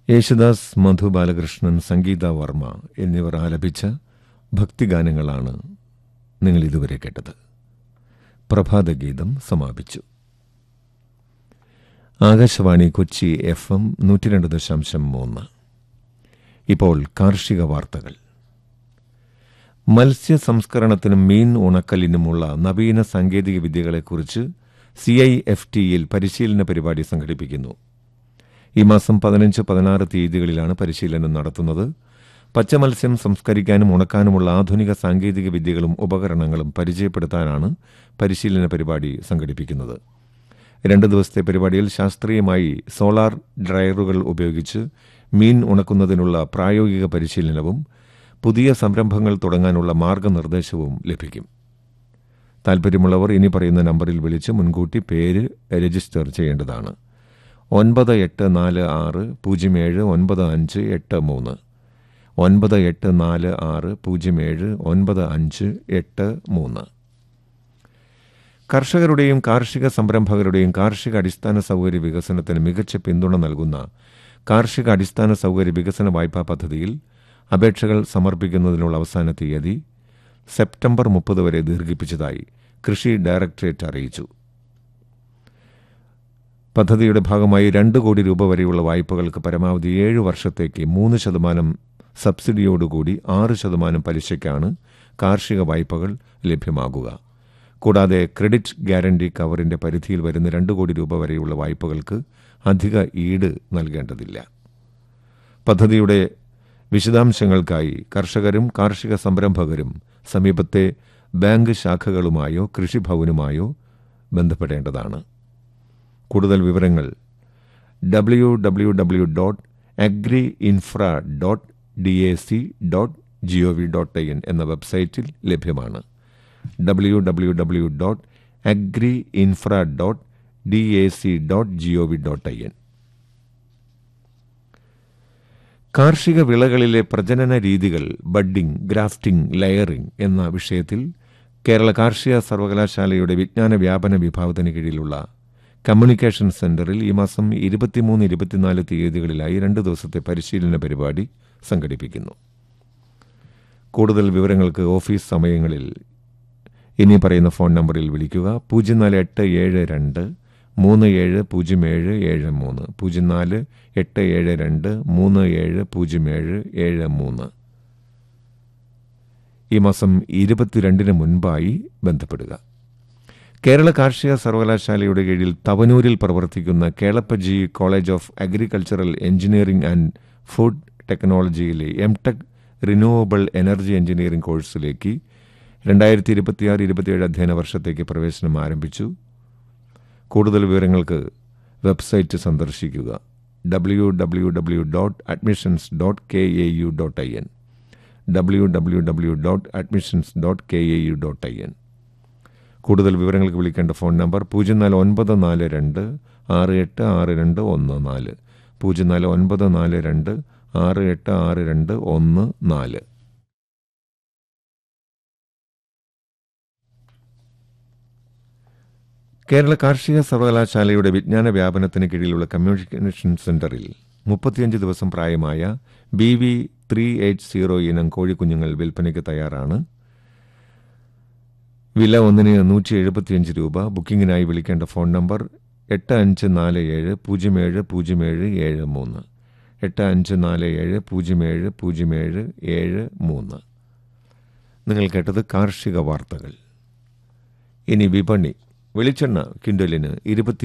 യേശുദാസ് മധു ബാലകൃഷ്ണൻ സംഗീത വർമ്മ എന്നിവർ ആലപിച്ച ഭക്തിഗാനങ്ങളാണ് നിങ്ങൾ ഇതുവരെ കേട്ടത് പ്രഭാതഗീതം സമാപിച്ചു ആകാശവാണി കൊച്ചി എഫ് എം നൂറ്റി രണ്ട് ദശാംശം മൂന്ന് ഇപ്പോൾ കാർഷിക വാർത്തകൾ മത്സ്യ സംസ്കരണത്തിനും മീൻ ഉണക്കലിനുമുള്ള നവീന സാങ്കേതിക വിദ്യകളെക്കുറിച്ച് സി ഐ എഫ് ടിയിൽ പരിശീലന പരിപാടി സംഘടിപ്പിക്കുന്നു ഈ മാസം പതിനഞ്ച് പതിനാറ് തീയതികളിലാണ് പരിശീലനം നടത്തുന്നത് പച്ചമത്സ്യം സംസ്കരിക്കാനും ഉണക്കാനുമുള്ള ആധുനിക സാങ്കേതിക വിദ്യകളും ഉപകരണങ്ങളും പരിചയപ്പെടുത്താനാണ് പരിശീലന പരിപാടി സംഘടിപ്പിക്കുന്നത് രണ്ട് ദിവസത്തെ പരിപാടിയിൽ ശാസ്ത്രീയമായി സോളാർ ഡ്രയറുകൾ ഉപയോഗിച്ച് മീൻ ഉണക്കുന്നതിനുള്ള പ്രായോഗിക പരിശീലനവും പുതിയ സംരംഭങ്ങൾ തുടങ്ങാനുള്ള മാർഗനിർദ്ദേശവും ലഭിക്കും താൽപ്പര്യമുള്ളവർ ഇനി പറയുന്ന നമ്പറിൽ വിളിച്ച് മുൻകൂട്ടി പേര് രജിസ്റ്റർ ചെയ്യേണ്ടതാണ് ഒൻപത് എട്ട് നാല് ആറ് പൂജ്യം ഏഴ് ഒൻപത് അഞ്ച് എട്ട് മൂന്ന് ഒൻപത് എട്ട് നാല് ആറ് പൂജ്യം ഏഴ് ഒൻപത് അഞ്ച് എട്ട് മൂന്ന് കർഷകരുടെയും കാർഷിക സംരംഭകരുടെയും കാർഷിക അടിസ്ഥാന സൗകര്യ വികസനത്തിന് മികച്ച പിന്തുണ നൽകുന്ന കാർഷിക അടിസ്ഥാന സൗകര്യ വികസന വായ്പാ പദ്ധതിയിൽ അപേക്ഷകൾ സമർപ്പിക്കുന്നതിനുള്ള അവസാന തീയതി സെപ്റ്റംബർ മുപ്പത് വരെ ദീർഘിപ്പിച്ചതായി കൃഷി ഡയറക്ടറേറ്റ് അറിയിച്ചു പദ്ധതിയുടെ ഭാഗമായി രണ്ട് കോടി രൂപ വരെയുള്ള വായ്പകൾക്ക് പരമാവധി ഏഴ് വർഷത്തേക്ക് മൂന്ന് ശതമാനം സബ്സിഡിയോടുകൂടി ആറ് ശതമാനം പലിശയ്ക്കാണ് കാർഷിക വായ്പകൾ ലഭ്യമാകുക കൂടാതെ ക്രെഡിറ്റ് ഗ്യാരണ്ടി കവറിന്റെ പരിധിയിൽ വരുന്ന രണ്ട് കോടി രൂപ വരെയുള്ള വായ്പകൾക്ക് അധിക ഈട് നൽകേണ്ടതില്ല പദ്ധതിയുടെ വിശദാംശങ്ങൾക്കായി കർഷകരും കാർഷിക സംരംഭകരും സമീപത്തെ ബാങ്ക് ശാഖകളുമായോ കൃഷിഭവനുമായോ ബന്ധപ്പെടേണ്ടതാണ് കൂടുതൽ വിവരങ്ങൾ W W W dot agri infra dot D A C dot G O V dot I N എന്ന വെബ്സൈറ്റിൽ ലഭ്യമാണ് W W W dot agri infra dot D A C dot G O V dot I N കാർഷിക വിളകളിലെ പ്രജനന രീതികൾ budding grafting layering എന്ന വിഷയത്തിൽ കേരള കാർഷിക സർവകലാശാലയുടെ വിജ്ഞാന വ്യാപന വിഭാഗത്തിന് കീഴിലുള്ള കമ്മ്യൂണിക്കേഷൻ സെന്ററിൽ ഈ മാസം ഇരുപത്തിമൂന്ന് ഇരുപത്തിനാല് തീയതികളിലായി രണ്ട് ദിവസത്തെ പരിശീലന പരിപാടി സംഘടിപ്പിക്കുന്നു കൂടുതൽ വിവരങ്ങൾക്ക് ഓഫീസ് സമയങ്ങളിൽ ഇനി പറയുന്ന ഫോൺ നമ്പറിൽ വിളിക്കുക പൂജ്യം നാല് എട്ട് ഏഴ് രണ്ട് മൂന്ന് ഏഴ് പൂജ്യം ഏഴ് ഏഴ് മൂന്ന് പൂജ്യം നാല് എട്ട് ഏഴ് രണ്ട് മൂന്ന് ഏഴ് പൂജ്യം ഏഴ് ഏഴ് മൂന്ന് ഈ മാസം ഇരുപത്തിരണ്ടിന് മുൻപായി ബന്ധപ്പെടുക കേരള കാർഷിക സർവകലാശാലയുടെ കീഴിൽ തവനൂരിൽ പ്രവർത്തിക്കുന്ന Kelappaji college of agricultural engineering and food ടെക്നോളജിയിലെ M tech renewable energy engineering കോഴ്സിലേക്ക് രണ്ടായിരത്തി ഇരുപത്തിയാറ് ഇരുപത്തിയേഴ് അധ്യയന വർഷത്തേക്ക് പ്രവേശനം ആരംഭിച്ചു കൂടുതൽ വിവരങ്ങൾക്ക് വെബ്സൈറ്റ് സന്ദർശിക്കുക W W W dot admissions dot K A U dot I N W W W dot admissions dot K A U dot I N കൂടുതൽ വിവരങ്ങൾക്ക് വിളിക്കേണ്ട ഫോൺ നമ്പർ പൂജ്യം നാല് ഒൻപത് നാല് രണ്ട് ആറ് എട്ട് ആറ് രണ്ട് ഒന്ന് നാല് പൂജ്യം നാല് ഒൻപത് നാല് രണ്ട് ആറ് എട്ട് ആറ് രണ്ട് ഒന്ന് നാല് കേരള കാർഷിക സർവകലാശാലയുടെ വിജ്ഞാന വ്യാപനത്തിന് കീഴിലുള്ള കമ്മ്യൂണിക്കേഷൻ സെന്ററിൽ മുപ്പത്തിയഞ്ച് ദിവസം പ്രായമായ B V three eight zero ഇനം കോഴിക്കുഞ്ഞുങ്ങൾ വിൽപ്പനയ്ക്ക് തയ്യാറാണ് വില ഒന്നിന് നൂറ്റി എഴുപത്തിയഞ്ച് രൂപ ബുക്കിംഗിനായി വിളിക്കേണ്ട ഫോൺ നമ്പർ എട്ട് അഞ്ച് നാല് ഏഴ് പൂജ്യം ഏഴ് പൂജ്യം ഏഴ് ഏഴ് മൂന്ന് എട്ട് അഞ്ച് നാല് ഏഴ് പൂജ്യം ഏഴ് പൂജ്യം ഏഴ് ഏഴ് മൂന്ന് നിങ്ങൾ കേട്ടത് കാർഷിക വാർത്തകൾ ഇനി വിപണി വെളിച്ചെണ്ണ കിൻഡലിന് ഇരുപത്തി